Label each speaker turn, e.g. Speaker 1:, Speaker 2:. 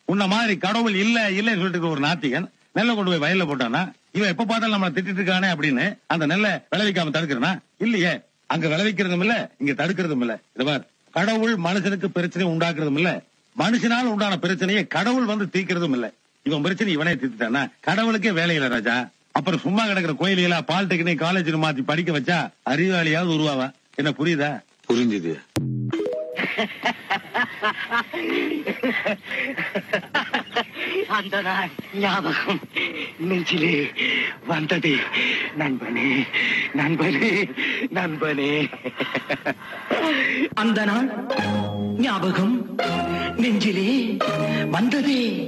Speaker 1: உன்ன மாதிரி கடவுள் இல்ல இல்லன்னு சொல்லிட்டு இருக்க ஒரு நாத்திகன் நெல்லை கொண்டு போய் வயல்ல போட்டானா இவன் எப்ப பார்த்தாலும் நம்மள திட்டிட்டு இருக்கானே அப்படின்னு அந்த நெல்லை விளைவிக்காம தடுக்கிறனா இல்லையே அங்க விளைவிக்கிறதும் இல்ல இங்க தடுக்கிறதும் இல்ல இது பார் கடவுள் மனுஷனுக்கு பிரச்சனை உண்டாக்குறதும் இல்ல மனுஷனால உண்டான பிரச்சனையை கடவுள் வந்து தீர்க்கிறதும் இல்ல இவன் பிரச்சனை இவனே தீர்த்துட்டானா கடவுளுக்கே வேலை இல்ல ராஜா அப்புறம் சும்மா கிடக்கிற கோயில பாலிடெக்னிக் காலேஜ் மாத்தி படிக்க வச்சா அறிவாளியாவது உருவாவா என்ன புரியுதா
Speaker 2: புரிஞ்சுது
Speaker 3: அந்த நாள் ஞாபகம் நெஞ்சிலே வந்தது நண்பனே நண்பனே நண்பனே அந்த நாள் ஞாபகம் நெஞ்சிலே வந்ததே